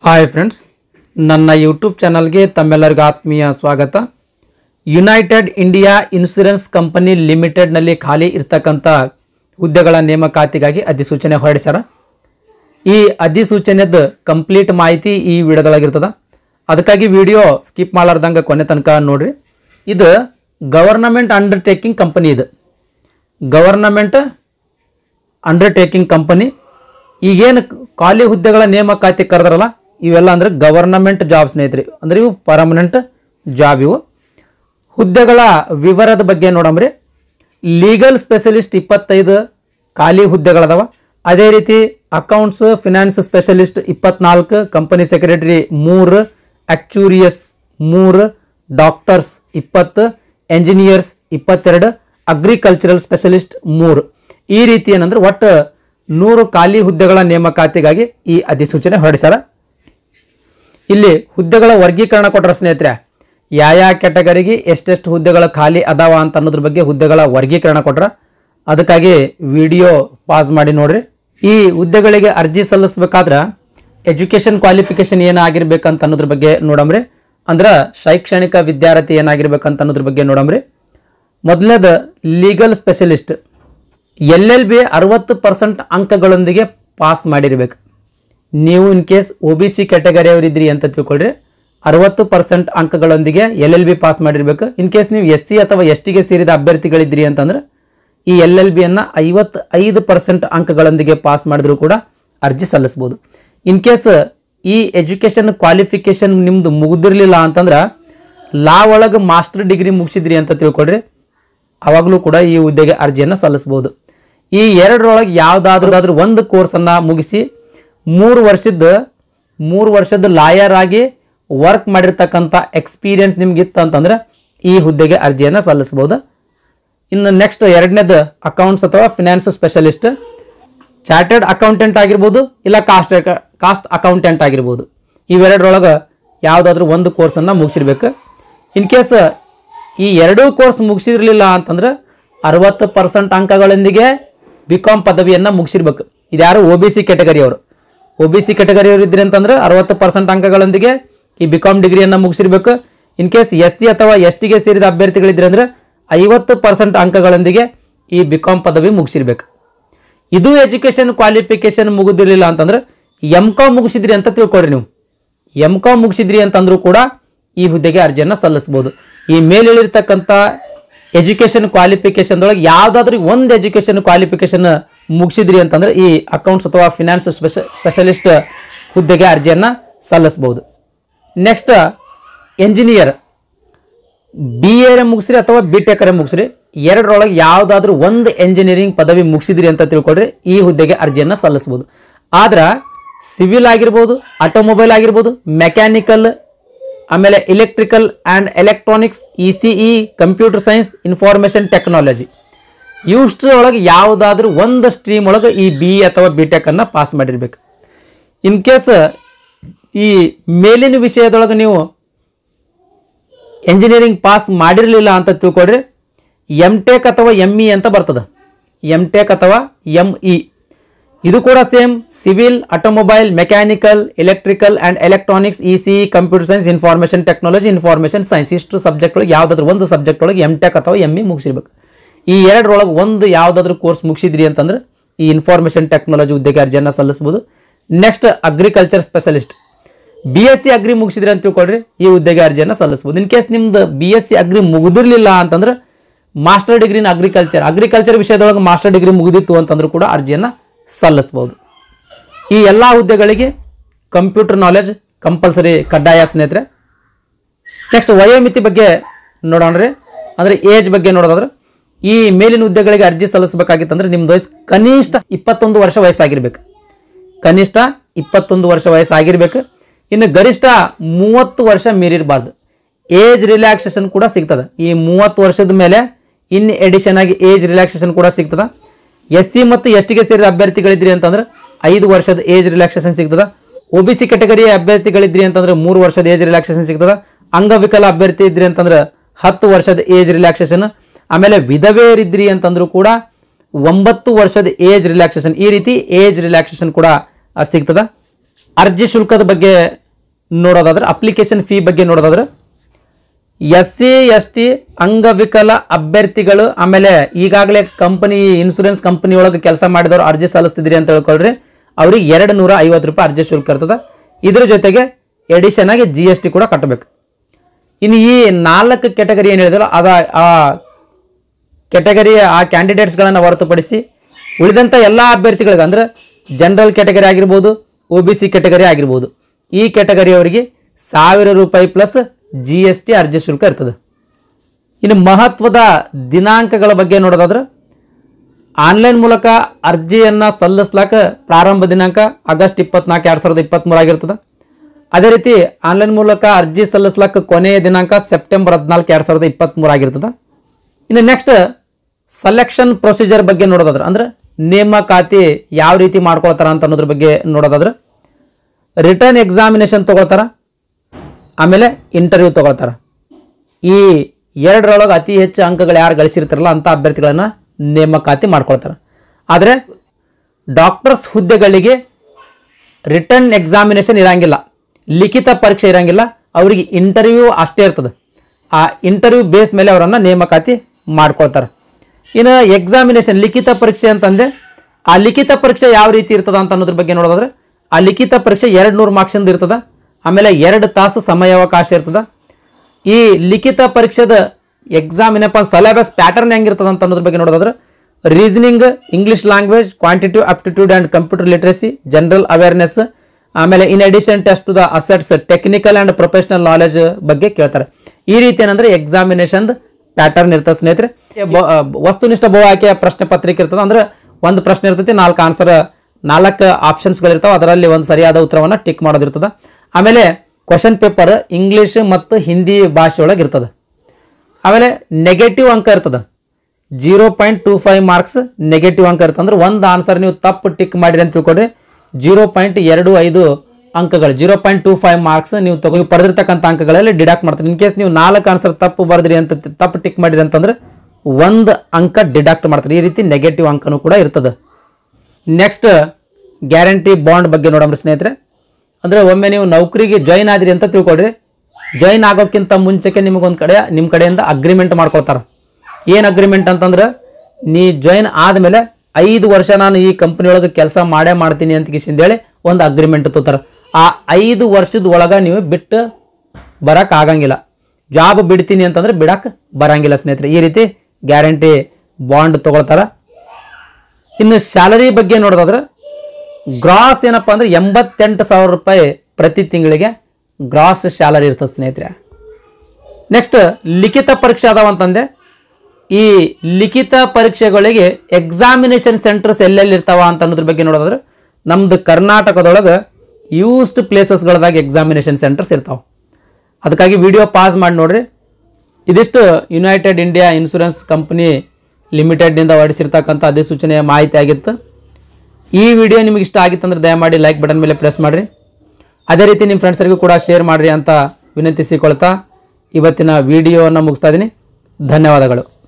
hi friends ನನ್ನ YouTube ಚಾನಲ್ಗೆ ತಮ್ಮೆಲ್ಲರಿಗೂ ಆತ್ಮೀಯ ಸ್ವಾಗತ ಯುನೈಟೆಡ್ ಇಂಡಿಯಾ ಇನ್ಶೂರೆನ್ಸ್ ಕಂಪನಿ ಲಿಮಿಟೆಡ್ನಲ್ಲಿ ಖಾಲಿ ಇರ್ತಕ್ಕಂಥ ಹುದ್ದೆಗಳ ನೇಮಕಾತಿಗಾಗಿ ಅಧಿಸೂಚನೆ ಹೊರಡಿಸ್ಯಾರ ಈ ಅಧಿಸೂಚನೆದ ಕಂಪ್ಲೀಟ್ ಮಾಹಿತಿ ಈ ವಿಡಿಯೋದೊಳಗಿರ್ತದ ಅದಕ್ಕಾಗಿ ವಿಡಿಯೋ ಸ್ಕಿಪ್ ಮಾಡಲಾರ್ದಂಗೆ ಕೊನೆ ತನಕ ನೋಡ್ರಿ ಇದು ಗವರ್ನಮೆಂಟ್ ಅಂಡರ್ಟೇಕಿಂಗ್ ಕಂಪನಿ ಇದು ಗವರ್ನಮೆಂಟ್ ಅಂಡರ್ಟೇಕಿಂಗ್ ಕಂಪನಿ ಈಗೇನು ಖಾಲಿ ಹುದ್ದೆಗಳ ನೇಮಕಾತಿ ಕರೆದ್ರಲ್ಲ ಇವೆಲ್ಲ ಅಂದ್ರೆ ಗವರ್ನಮೆಂಟ್ ಜಾಬ್ ಸ್ನೇಹಿತರೆ ಅಂದ್ರೆ ಇವು ಪರ್ಮನೆಂಟ್ ಜಾಬ್ ಇವು ಹುದ್ದೆಗಳ ವಿವರದ ಬಗ್ಗೆ ನೋಡಮ್ರಿ ಲೀಗಲ್ ಸ್ಪೆಷಲಿಸ್ಟ್ ಇಪ್ಪತ್ತೈದು ಖಾಲಿ ಹುದ್ದೆಗಳದಾವ ಅದೇ ರೀತಿ ಅಕೌಂಟ್ಸ್ ಫಿನಾನ್ಸ್ ಸ್ಪೆಷಲಿಸ್ಟ್ ಇಪ್ಪತ್ನಾಲ್ಕು ಕಂಪನಿ ಸೆಕ್ರೆಟರಿ ಮೂರು ಆಕ್ಚೂರಿಯಸ್ ಮೂರು ಡಾಕ್ಟರ್ಸ್ ಇಪ್ಪತ್ತು ಎಂಜಿನಿಯರ್ಸ್ ಇಪ್ಪತ್ತೆರಡು ಅಗ್ರಿಕಲ್ಚರಲ್ ಸ್ಪೆಷಲಿಸ್ಟ್ ಮೂರು ಈ ರೀತಿ ಏನಂದ್ರೆ ಒಟ್ಟು ನೂರು ಖಾಲಿ ಹುದ್ದೆಗಳ ನೇಮಕಾತಿಗಾಗಿ ಈ ಅಧಿಸೂಚನೆ ಹೊರಡಿಸ್ಯಾರ ಇಲ್ಲಿ ಹುದ್ದೆಗಳ ವರ್ಗೀಕರಣ ಕೊಟ್ಟರ ಸ್ನೇಹಿತರೆ ಯಾವ ಯಾವ ಕ್ಯಾಟಗರಿಗೆ ಎಷ್ಟೆಷ್ಟು ಹುದ್ದೆಗಳ ಖಾಲಿ ಅದಾವ ಅಂತ ಅನ್ನೋದ್ರ ಬಗ್ಗೆ ಹುದ್ದೆಗಳ ವರ್ಗೀಕರಣ ಕೊಟ್ರ ಅದಕ್ಕಾಗಿ ವಿಡಿಯೋ ಪಾಸ್ ಮಾಡಿ ನೋಡ್ರಿ ಈ ಹುದ್ದೆಗಳಿಗೆ ಅರ್ಜಿ ಸಲ್ಲಿಸ್ಬೇಕಾದ್ರ ಎಜುಕೇಷನ್ ಕ್ವಾಲಿಫಿಕೇಶನ್ ಏನಾಗಿರ್ಬೇಕಂತ ಅನ್ನೋದ್ರ ಬಗ್ಗೆ ನೋಡಮ್ರಿ ಅಂದ್ರೆ ಶೈಕ್ಷಣಿಕ ವಿದ್ಯಾರ್ಥಿ ಏನಾಗಿರ್ಬೇಕಂತ ಅನ್ನೋದ್ರ ಬಗ್ಗೆ ನೋಡಮ್ರಿ ಮೊದಲನೇದು legal specialist L L B ಅರವತ್ತು ಪರ್ಸೆಂಟ್ ಅಂಕಗಳೊಂದಿಗೆ ಪಾಸ್ ಮಾಡಿರ್ಬೇಕು ನೀವು in case O B C ಕ್ಯಾಟಗರಿಯವರಿದ್ರಿ ಅಂತ ತಿಳ್ಕೊಳ್ರಿ ಅರವತ್ತು ಪರ್ಸೆಂಟ್ ಅಂಕಗಳೊಂದಿಗೆ ಎಲ್ ಎಲ್ ಬಿ ಪಾಸ್ ಮಾಡಿರ್ಬೇಕು ಇನ್ ಕೇಸ್ ನೀವು ಎಸ್ ಸಿ ಅಥವಾ ಎಸ್ ಟಿಗೆ ಸೇರಿದ ಅಭ್ಯರ್ಥಿಗಳಿದ್ರಿ ಅಂತಂದ್ರೆ ಈ ಎಲ್ ಎಲ್ ಬಿಯನ್ನು ಐವತ್ತು ಐದು ಪರ್ಸೆಂಟ್ ಅಂಕಗಳೊಂದಿಗೆ ಪಾಸ್ ಮಾಡಿದ್ರು ಕೂಡ ಅರ್ಜಿ ಸಲ್ಲಿಸ್ಬೋದು ಇನ್ ಕೇಸ್ ಈ ಎಜುಕೇಷನ್ ಕ್ವಾಲಿಫಿಕೇಶನ್ ನಿಮ್ದು ಮುಗ್ದಿರ್ಲಿಲ್ಲ ಅಂತಂದ್ರೆ ಲಾ ಒಳಗೆ ಮಾಸ್ಟರ್ ಡಿಗ್ರಿ ಮುಗಿಸಿದ್ರಿ ಅಂತ ತಿಳ್ಕೊಳ್ರಿ ಅವಾಗಲೂ ಕೂಡ ಈ ಹುದ್ದೆಗೆ ಅರ್ಜಿಯನ್ನು ಸಲ್ಲಿಸ್ಬೋದು ಈ ಎರಡರೊಳಗೆ ಯಾವುದಾದ್ರೂ ಒಂದು ಕೋರ್ಸನ್ನು ಮುಗಿಸಿ ಮೂರು ವರ್ಷದ ಮೂರು ವರ್ಷದ ಲಾಯರ್ ಆಗಿ ವರ್ಕ್ ಮಾಡಿರ್ತಕ್ಕಂಥ ಎಕ್ಸ್ಪೀರಿಯನ್ಸ್ ನಿಮ್ಗೆ ಇತ್ತು ಅಂತಂದ್ರೆ ಈ ಹುದ್ದೆಗೆ ಅರ್ಜಿಯನ್ನು ಸಲ್ಲಿಸ್ಬೋದು ಇನ್ನು ನೆಕ್ಸ್ಟ್ ಎರಡನೇದು ಅಕೌಂಟ್ಸ್ ಅಥವಾ ಫಿನಾನ್ಸ್ ಸ್ಪೆಷಲಿಸ್ಟ್ ಚಾರ್ಟರ್ಡ್ ಅಕೌಂಟೆಂಟ್ ಆಗಿರ್ಬೋದು ಇಲ್ಲ ಕಾಸ್ಟ್ ಕಾಸ್ಟ್ ಅಕೌಂಟೆಂಟ್ ಆಗಿರ್ಬೋದು ಇವೆರಡರೊಳಗೆ ಯಾವುದಾದ್ರೂ ಒಂದು ಕೋರ್ಸನ್ನು ಮುಗಿಸಿರ್ಬೇಕು ಇನ್ ಕೇಸ್ ಈ ಎರಡೂ ಕೋರ್ಸ್ ಮುಗಿಸಿರ್ಲಿಲ್ಲ ಅಂತಂದ್ರೆ ಅರವತ್ತು ಪರ್ಸೆಂಟ್ ಅಂಕಗಳೊಂದಿಗೆ ಬಿ ಕಾಮ್ ಪದವಿಯನ್ನು ಮುಗಿಸಿರ್ಬೇಕು ಇದ್ಯಾರು ಒ ಬಿ ಸಿ ಕ್ಯಾಟಗರಿಯವರು ಒ ಬಿ ಸಿ ಕ್ಯಾಟಗರಿಯವರು ಇದ್ರಿ ಅಂತಂದ್ರೆ ಅರವತ್ತು ಪರ್ಸೆಂಟ್ ಅಂಕಗಳೊಂದಿಗೆ ಈ ಬಿ ಕಾಮ್ ಡಿಗ್ರಿಯನ್ನು ಮುಗಿಸಿರ್ಬೇಕು ಇನ್ ಕೇಸ್ ಎಸ್ ಸಿ ಅಥವಾ ಎಸ್ ಟಿಗೆ ಸೇರಿದ ಅಭ್ಯರ್ಥಿಗಳಿದ್ರೆ ಅಂದ್ರೆ ಐವತ್ತು ಪರ್ಸೆಂಟ್ ಅಂಕಗಳೊಂದಿಗೆ ಈ ಬಿ ಕಾಮ್ ಪದವಿ ಮುಗಿಸಿರ್ಬೇಕು ಇದು ಎಜುಕೇಷನ್ ಕ್ವಾಲಿಫಿಕೇಶನ್ ಮುಗಿದಿರಲಿಲ್ಲ ಅಂತಂದ್ರೆ ಎಂ ಕಾಮ್ ಮುಗಿಸಿದ್ರಿ ಅಂತ ತಿಳ್ಕೊಳ್ರಿ ನೀವು ಎಂ ಕಾಮ್ ಮುಗಿಸಿದ್ರಿ ಅಂತಂದ್ರೂ ಕೂಡ ಈ ಹುದ್ದೆಗೆ ಅರ್ಜಿಯನ್ನು ಸಲ್ಲಿಸ್ಬೋದು ಈ ಮೇಲಿರ್ತಕ್ಕಂಥ ಎಜುಕೇಷನ್ ಕ್ವಾಲಿಫಿಕೇಶನ್ದೊಳಗೆ ಯಾವುದಾದ್ರೂ ಒಂದು ಎಜುಕೇಷನ್ ಕ್ವಾಲಿಫಿಕೇಶನ್ ಮುಗಿಸಿದ್ರಿ ಅಂತಂದ್ರೆ ಈ ಅಕೌಂಟ್ಸ್ ಅಥವಾ ಫಿನಾನ್ಸ್ ಸ್ಪೆಷ ಸ್ಪೆಷಲಿಸ್ಟ್ ಹುದ್ದೆಗೆ ಅರ್ಜಿಯನ್ನು ಸಲ್ಲಿಸ್ಬೋದು ನೆಕ್ಸ್ಟ್ ಎಂಜಿನಿಯರ್ ಬಿ ಎ ಮುಗಿಸ್ರಿ ಅಥವಾ ಬಿ ಟೆಕ್ ಮುಗಿಸ್ರಿ ಎರಡರೊಳಗೆ ಯಾವುದಾದ್ರೂ ಒಂದು ಎಂಜಿನಿಯರಿಂಗ್ ಪದವಿ ಮುಗಿಸಿದ್ರಿ ಅಂತ ತಿಳ್ಕೊಳ್ರಿ ಈ ಹುದ್ದೆಗೆ ಅರ್ಜಿಯನ್ನು ಸಲ್ಲಿಸ್ಬೋದು ಆದ್ರೆ ಸಿವಿಲ್ ಆಗಿರ್ಬೋದು ಆಟೋಮೊಬೈಲ್ ಆಗಿರ್ಬೋದು ಮೆಕ್ಯಾನಿಕಲ್ ಆಮೇಲೆ electrical and electronics E C E computer science information technology ಇಷ್ಟರೊಳಗೆ ಯಾವುದಾದ್ರೂ ಒಂದು ಸ್ಟ್ರೀಮ್ ಒಳಗೆ ಈ ಬಿ ಅಥವಾ ಬಿ ಟೆಕನ್ನು ಪಾಸ್ ಮಾಡಿರ್ಬೇಕು ಇನ್ ಕೇಸ್ ಈ ಮೇಲಿನ ವಿಷಯದೊಳಗೆ ನೀವು ಎಂಜಿನಿಯರಿಂಗ್ ಪಾಸ್ ಮಾಡಿರಲಿಲ್ಲ ಅಂತ ತಿಳ್ಕೊಡ್ರಿ ಎಮ್ ಟೆಕ್ ಅಥವಾ ಎಮ್ ಇ ಅಂತ ಬರ್ತದೆ ಎಮ್ ಟೆಕ್ ಅಥವಾ ಎಮ್ ಇ ಇದು ಕೂಡ same civil automobile mechanical electrical and electronics E C computer science information technology information science ಇಷ್ಟು ಸಬ್ಜೆಕ್ಟ್ ಒಳಗೆ ಯಾವುದಾದ್ರೂ ಒಂದು ಸಬ್ಜೆಕ್ಟ್ ಒಳಗೆ ಎಮ್ ಟೆಕ್ ಅಥವಾ ಎಮ್ ಇ ಮುಗಿಸಿರ್ಬೇಕು ಈ ಎರಡರೊಳಗೆ ಒಂದು ಯಾವುದಾದ್ರೂ ಕೋರ್ಸ್ ಮುಗಿಸಿದ್ರಿ ಅಂತಂದ್ರೆ ಈ ಇನ್ಫಾರ್ಮೇಷನ್ ಟೆಕ್ನಾಲಜಿ ಹುದ್ದೆಗೆ ಅರ್ಜಿಯನ್ನು ಸಲ್ಲಿಸ್ಬೋದು next agriculture specialist B S C agri ಮುಗಿಸಿದ್ರಿ ಅಂತ ತಿಳ್ಕೊಳ್ರಿ ಈ ಹುದ್ದೆಗೆ ಅರ್ಜಿಯನ್ನು ಸಲ್ಲಿಸ್ಬೋದು ಇನ್ ಕೇಸ್ ನಿಮ್ದು ಬಿ ಎಸ್ ಸಿ ಅಗ್ರಿ ಮುಗಿದಿರ್ಲಿಲ್ಲ ಅಂತಂದ್ರೆ ಮಾಸ್ಟರ್ ಡಿಗ್ರಿನ ಅಗ್ರಿಕಲ್ಚರ್ ಅಗ್ರಿಕಲ್ಚರ್ ವಿಷಯದೊಳಗೆ ಮಾಸ್ಟರ್ ಡಿಗ್ರಿ ಮುಗಿದಿತ್ತು ಅಂತಂದ್ರೂ ಕೂಡ ಅರ್ಜಿಯನ್ನು ಸಲ್ಲಿಸ್ಬೋದು ಈ ಎಲ್ಲ ಹುದ್ದೆಗಳಿಗೆ ಕಂಪ್ಯೂಟರ್ ನಾಲೆಜ್ ಕಂಪಲ್ಸರಿ ಕಡ್ಡಾಯ ಸ್ನೇಹಿತರೆ ನೆಕ್ಸ್ಟ್ ವಯೋಮಿತಿ ಬಗ್ಗೆ ನೋಡೋಣ್ರಿ ಅಂದರೆ ಏಜ್ ಬಗ್ಗೆ ನೋಡೋದಾದ್ರೆ ಈ ಮೇಲಿನ ಹುದ್ದೆಗಳಿಗೆ ಅರ್ಜಿ ಸಲ್ಲಿಸಬೇಕಾಗಿತ್ತಂದ್ರೆ ನಿಮ್ದು ವಯಸ್ಸು ಕನಿಷ್ಠ ಇಪ್ಪತ್ತೊಂದು ವರ್ಷ ವಯಸ್ಸಾಗಿರ್ಬೇಕು ಕನಿಷ್ಠ ಇಪ್ಪತ್ತೊಂದು ವರ್ಷ ವಯಸ್ಸಾಗಿರ್ಬೇಕು ಇನ್ನು ಗರಿಷ್ಠ ಮೂವತ್ತು ವರ್ಷ ಮೀರಿರಬಾರ್ದು ಏಜ್ ರಿಲ್ಯಾಕ್ಸೇಷನ್ ಕೂಡ ಸಿಗ್ತದೆ ಈ ಮೂವತ್ತು ವರ್ಷದ ಮೇಲೆ ಇನ್ ಎಡಿಷನ್ ಆಗಿ ಏಜ್ ರಿಲ್ಯಾಕ್ಸೇಷನ್ ಕೂಡ ಸಿಗ್ತದೆ ಎಸ್ ಸಿ ಮತ್ತು ಎಸ್ ಟಿಗೆ ಸೇರಿದ ಅಭ್ಯರ್ಥಿಗಳಿದ್ರಿ ಅಂತಂದ್ರೆ ಐದು ವರ್ಷದ ಏಜ್ ರಿಲ್ಯಾಕ್ಸೇಷನ್ ಸಿಗ್ತದೆ ಒ ಬಿ ಸಿ ಕ್ಯಾಟಗರಿಯ ಅಭ್ಯರ್ಥಿಗಳಿದ್ರಿ ಅಂತಂದ್ರೆ ಮೂರು ವರ್ಷದ ಏಜ್ ರಿಲ್ಯಾಕ್ಸೇಷನ್ ಸಿಗ್ತದೆ ಅಂಗವಿಕಲ ಅಭ್ಯರ್ಥಿ ಇದ್ರಿ ಅಂತಂದ್ರೆ ಹತ್ತು ವರ್ಷದ ಏಜ್ ರಿಲ್ಯಾಕ್ಸೇಷನ್ ಆಮೇಲೆ ವಿಧವೆಯರಿದ್ರಿ ಅಂತಂದ್ರೂ ಕೂಡ ಒಂಬತ್ತು ವರ್ಷದ ಏಜ್ ರಿಲ್ಯಾಕ್ಸೇಷನ್ ಈ ರೀತಿ ಏಜ್ ರಿಲ್ಯಾಕ್ಸೇಷನ್ ಕೂಡ ಆ, ಸಿಗ್ತದ ಅರ್ಜಿ ಶುಲ್ಕದ ಬಗ್ಗೆ ನೋಡೋದಾದ್ರೆ ಅಪ್ಲಿಕೇಶನ್ ಫೀ ಬಗ್ಗೆ ನೋಡೋದಾದ್ರೆ ಎಸ್ ಸಿ ಎಸ್ ಟಿ ಅಂಗವಿಕಲ ಅಭ್ಯರ್ಥಿಗಳು ಆಮೇಲೆ ಈಗಾಗಲೇ ಕಂಪನಿ ಇನ್ಸೂರೆನ್ಸ್ ಕಂಪನಿ ಒಳಗೆ ಕೆಲಸ ಮಾಡಿದವರು ಅರ್ಜಿ ಸಲ್ಲಿಸ್ತಿದ್ರಿ ಅಂತ ಹೇಳ್ಕೊಳ್ರಿ ಅವ್ರಿಗೆ ಎರಡು ನೂರ ಐವತ್ತು ರೂಪಾಯಿ ಅರ್ಜಿ ಶುಲ್ಕ ಇರ್ತದೆ ಇದ್ರ ಜೊತೆಗೆ ಎಡಿಷನ್ ಆಗಿ ಜಿ ಎಸ್ ಟಿ ಕೂಡ ಕಟ್ಟಬೇಕು ಇನ್ನು ಈ ನಾಲ್ಕು ಕೆಟಗರಿ ಏನು ಹೇಳಿದಲ್ಲ ಅದ ಆ ಕೆಟಗರಿ ಆ ಕ್ಯಾಂಡಿಡೇಟ್ಸ್ಗಳನ್ನು ಹೊರತುಪಡಿಸಿ ಉಳಿದಂಥ ಎಲ್ಲ ಅಭ್ಯರ್ಥಿಗಳಿಗೆ ಅಂದ್ರೆ ಜನರಲ್ ಕೆಟಗರಿ ಆಗಿರ್ಬೋದು ಒ ಬಿ ಸಿ ಕೆಟಗರಿ ಆಗಿರ್ಬೋದು ಈ ಕೆಟಗರಿಯವರಿಗೆ ಸಾವಿರ ರೂಪಾಯಿ ಪ್ಲಸ್ ಜಿ ಎಸ್ ಟಿ ಅರ್ಜಿ ಶುಲ್ಕ ಇರ್ತದೆ ಇನ್ನು ಮಹತ್ವದ ದಿನಾಂಕಗಳ ಬಗ್ಗೆ ನೋಡೋದಾದ್ರೆ ಆನ್ಲೈನ್ ಮೂಲಕ ಅರ್ಜಿಯನ್ನು ಸಲ್ಲಿಸ್ಲಾಕ ಪ್ರಾರಂಭ ದಿನಾಂಕ ಆಗಸ್ಟ್ ಇಪ್ಪತ್ನಾಲ್ಕು ಎರಡು ಸಾವಿರದ ಇಪ್ಪತ್ತ್ಮೂರು ಆಗಿರ್ತದೆ ಅದೇ ರೀತಿ ಆನ್ಲೈನ್ ಮೂಲಕ ಅರ್ಜಿ ಸಲ್ಲಿಸ್ಲಾಕ ಕೊನೆಯ ದಿನಾಂಕ ಸೆಪ್ಟೆಂಬರ್ ಹದಿನಾಲ್ಕು ಎರಡು ಸಾವಿರದ ಇಪ್ಪತ್ತ್ಮೂರು ಆಗಿರ್ತದೆ ಇನ್ನು ನೆಕ್ಸ್ಟ್ ಸೆಲೆಕ್ಷನ್ ಪ್ರೊಸೀಜರ್ ಬಗ್ಗೆ ನೋಡೋದಾದ್ರೆ ಅಂದ್ರೆ ನೇಮಕಾತಿ ಯಾವ ರೀತಿ ಮಾಡ್ಕೊಳ್ತಾರ ಅಂತ ಅನ್ನೋದ್ರ ಬಗ್ಗೆ ನೋಡೋದಾದ್ರೆ ರಿಟರ್ನ್ ಎಕ್ಸಾಮಿನೇಷನ್ ತಗೊಳ್ತಾರ ಆಮೇಲೆ ಇಂಟರ್ವ್ಯೂ ತಗೊಳ್ತಾರ ಈ ಎರಡರೊಳಗೆ ಅತಿ ಹೆಚ್ಚು ಅಂಕಗಳು ಯಾರು ಗಳಿಸಿರ್ತಾರಲ್ಲ ಅಂಥ ಅಭ್ಯರ್ಥಿಗಳನ್ನ ನೇಮಕಾತಿ ಮಾಡ್ಕೊಳ್ತಾರೆ ಆದರೆ ಡಾಕ್ಟರ್ಸ್ ಹುದ್ದೆಗಳಿಗೆ ರಿಟರ್ನ್ ಎಕ್ಸಾಮಿನೇಷನ್ ಇರಂಗಿಲ್ಲ ಲಿಖಿತ ಪರೀಕ್ಷೆ ಇರಂಗಿಲ್ಲ ಅವರಿಗೆ ಇಂಟರ್ವ್ಯೂ ಅಷ್ಟೇ ಇರ್ತದೆ ಆ ಇಂಟರ್ವ್ಯೂ ಬೇಸ್ ಮೇಲೆ ಅವರನ್ನು ನೇಮಕಾತಿ ಮಾಡ್ಕೊಳ್ತಾರೆ ಇನ್ನು ಎಕ್ಸಾಮಿನೇಷನ್ ಲಿಖಿತ ಪರೀಕ್ಷೆ ಅಂತಂದೆ ಆ ಲಿಖಿತ ಪರೀಕ್ಷೆ ಯಾವ ರೀತಿ ಇರ್ತದ ಅಂತ ಅನ್ನೋದ್ರ ಬಗ್ಗೆ ನೋಡೋದಾದ್ರೆ ಆ ಲಿಖಿತ ಪರೀಕ್ಷೆ ಎರಡು ನೂರು ಮಾರ್ಕ್ಸಿಂದ ಇರ್ತದ ಆಮೇಲೆ ಎರಡು ತಾಸು ಸಮಯಾವಕಾಶ ಇರ್ತದ ಈ ಲಿಖಿತ ಪರೀಕ್ಷೆದ ಎಕ್ಸಾಮ್ ಏನಪ್ಪ ಸಿಲೆಬಸ್ ಪ್ಯಾಟರ್ನ್ ಹೆಂಗಿರ್ತದ ಅಂತ ಅನ್ನೋದ್ರ ಬಗ್ಗೆ ನೋಡೋದಾದ್ರೆ reasoning English language quantitative aptitude and computer literacy general awareness ಆಮೇಲೆ in addition test to the assets technical and professional knowledge ಬಗ್ಗೆ ಕೇಳ್ತಾರೆ ಈ ರೀತಿ ಏನಂದ್ರೆ ಎಕ್ಸಾಮಿನೇಷನ್ ಪ್ಯಾಟರ್ನ್ ಇರ್ತದೆ ಸ್ನೇಹಿತರೆ ಬ- ಆ, ವಸ್ತುನಿಷ್ಠ ಬಹು ಆಯ್ಕೆಯ ಪ್ರಶ್ನೆ ಪತ್ರಿಕೆ ಇರ್ತದೆ ಅಂದ್ರೆ ಒಂದು ಪ್ರಶ್ನೆ ಇರ್ತೈತಿ ನಾಲ್ಕು ಆನ್ಸರ್ ನಾಲ್ಕು ಆಪ್ಷನ್ಸ್ಗಳಿರ್ತಾವೆ ಅದರಲ್ಲಿ ಒಂದು ಸರಿಯಾದ ಉತ್ತರವನ್ನು ಟಿಕ್ ಮಾಡೋದಿರ್ತದೆ ಆಮೇಲೆ ಕ್ವಶನ್ ಪೇಪರ್ ಇಂಗ್ಲೀಷ್ ಮತ್ತು ಹಿಂದಿ ಭಾಷೆ ಒಳಗೆ ಇರ್ತದೆ ಆಮೇಲೆ ನೆಗೆಟಿವ್ ಅಂಕ ಇರ್ತದೆ zero point two five marks negative ಅಂಕ ಇರ್ತದೆ ಅಂದ್ರೆ ಒಂದು ಆನ್ಸರ್ ನೀವು ತಪ್ಪು ಟಿಕ್ ಮಾಡಿರಿ ಅಂತ ತಿಳ್ಕೊಡ್ರಿ ಜೀರೋ ಪಾಯಿಂಟ್ ಎರಡು ಐದು ಅಂಕಗಳು zero point two five marks ನೀವು ತಗೋ ನೀವು ಪಡೆದಿರ್ತಕ್ಕಂಥ ಅಂಕಗಳಲ್ಲಿ ಡಿಡಕ್ಟ್ ಮಾಡ್ತಾರೆ ಇನ್ ಕೇಸ್ ನೀವು ನಾಲ್ಕು ಆನ್ಸರ್ ತಪ್ಪು ಬರೆದ್ರಿ ಅಂತ ತಪ್ಪು ಟಿಕ್ ಮಾಡಿರಿ ಅಂತಂದ್ರೆ ಒಂದು ಅಂಕ ಡಿಡಕ್ಟ್ ಮಾಡ್ತಾರೆ ಈ ರೀತಿ ನೆಗೆಟಿವ್ ಅಂಕನೂ ಕೂಡ ಇರ್ತದೆ ನೆಕ್ಸ್ಟ್ ಗ್ಯಾರಂಟಿ ಬಾಂಡ್ ಬಗ್ಗೆ ನೋಡಮ್ರಿ ಸ್ನೇಹಿತರೆ ಅಂದರೆ ಒಮ್ಮೆ ನೀವು ನೌಕರಿಗೆ ಜಾಯಿನ್ ಆದ್ರಿ ಅಂತ ತಿಳ್ಕೊಳ್ರಿ ಜಾಯಿನ್ ಆಗೋಕ್ಕಿಂತ ಮುಂಚೆಗೆ ನಿಮಗೊಂದು ಕಡೆ ನಿಮ್ಮ ಕಡೆಯಿಂದ ಅಗ್ರಿಮೆಂಟ್ ಮಾಡ್ಕೊಳ್ತಾರೆ ಏನು ಅಗ್ರಿಮೆಂಟ್ ಅಂತಂದ್ರೆ ನೀ ಜಾಯಿನ್ ಆದಮೇಲೆ ಐದು ವರ್ಷ ನಾನು ಈ ಕಂಪ್ನಿ ಒಳಗೆ ಕೆಲಸ ಮಾಡೇ ಮಾಡ್ತೀನಿ ಅಂತ ಕಿಸಿಂದೇಳಿ ಒಂದು ಅಗ್ರಿಮೆಂಟ್ ತೋತಾರೆ ಆ ಐದು ವರ್ಷದ ಒಳಗೆ ನೀವು ಬಿಟ್ಟು ಬರಕ್ಕೆ ಆಗಂಗಿಲ್ಲ ಜಾಬ್ ಬಿಡ್ತೀನಿ ಅಂತಂದ್ರೆ ಬಿಡಕ್ಕೆ ಬರಂಗಿಲ್ಲ ಸ್ನೇಹಿತರೆ ಈ ರೀತಿ ಗ್ಯಾರಂಟಿ ಬಾಂಡ್ ತಗೊಳ್ತಾರೆ ಇನ್ನು ಸ್ಯಾಲರಿ ಬಗ್ಗೆ ನೋಡೋದಾದ್ರೆ ಗ್ರಾಸ್ ಏನಪ್ಪ ಅಂದ್ರೆ ಎಂಬತ್ತೆಂಟು ಸಾವಿರ ರೂಪಾಯಿ ಪ್ರತಿ ತಿಂಗಳಿಗೆ ಗ್ರಾಸ್ ಸ್ಯಾಲರಿ ಇರ್ತದೆ ಸ್ನೇಹಿತರೆ ನೆಕ್ಸ್ಟ್ ಲಿಖಿತ ಪರೀಕ್ಷೆ ಅದಾವ ಅಂತಂದೆ ಈ ಲಿಖಿತ ಪರೀಕ್ಷೆಗಳಿಗೆ ಎಕ್ಸಾಮಿನೇಷನ್ ಸೆಂಟರ್ಸ್ ಎಲ್ಲೆಲ್ಲಿ ಇರ್ತಾವ ಅಂತ ಅನ್ನೋದ್ರ ಬಗ್ಗೆ ನೋಡೋದಾದ್ರೆ ನಮ್ದು ಕರ್ನಾಟಕದೊಳಗೆ ಯೂಸ್ಡ್ ಪ್ಲೇಸಸ್ಗಳದಾಗ ಎಕ್ಸಾಮಿನೇಷನ್ ಸೆಂಟರ್ಸ್ ಇರ್ತಾವೆ ಅದಕ್ಕಾಗಿ ವಿಡಿಯೋ ಪಾಸ್ ಮಾಡಿ ನೋಡ್ರಿ ಇದಿಷ್ಟು ಯುನೈಟೆಡ್ ಇಂಡಿಯಾ ಇನ್ಶೂರೆನ್ಸ್ ಕಂಪನಿ ಲಿಮಿಟೆಡ್ನಿಂದ ಹೊರಡಿಸಿರ್ತಕ್ಕಂಥ ಅಧಿಸೂಚನೆಯ ಮಾಹಿತಿ ಆಗಿತ್ತು ಈ ವಿಡಿಯೋ ನಿಮಗೆ ಇಷ್ಟ ಆಗಿತ್ತಂದ್ರೆ ದಯಮಾಡಿ ಲೈಕ್ ಬಟನ್ ಮೇಲೆ ಪ್ರೆಸ್ ಮಾಡಿರಿ ಅದೇ ರೀತಿ ನಿಮ್ಮ ಫ್ರೆಂಡ್ಸರಿಗೂ ಕೂಡ ಶೇರ್ ಮಾಡಿರಿ ಅಂತ ವಿನಂತಿಸಿಕೊಳ್ತಾ ಇವತ್ತಿನ ವಿಡಿಯೋವನ್ನು ಮುಗಿಸ್ತಾ ಇದ್ದೀನಿ ಧನ್ಯವಾದಗಳು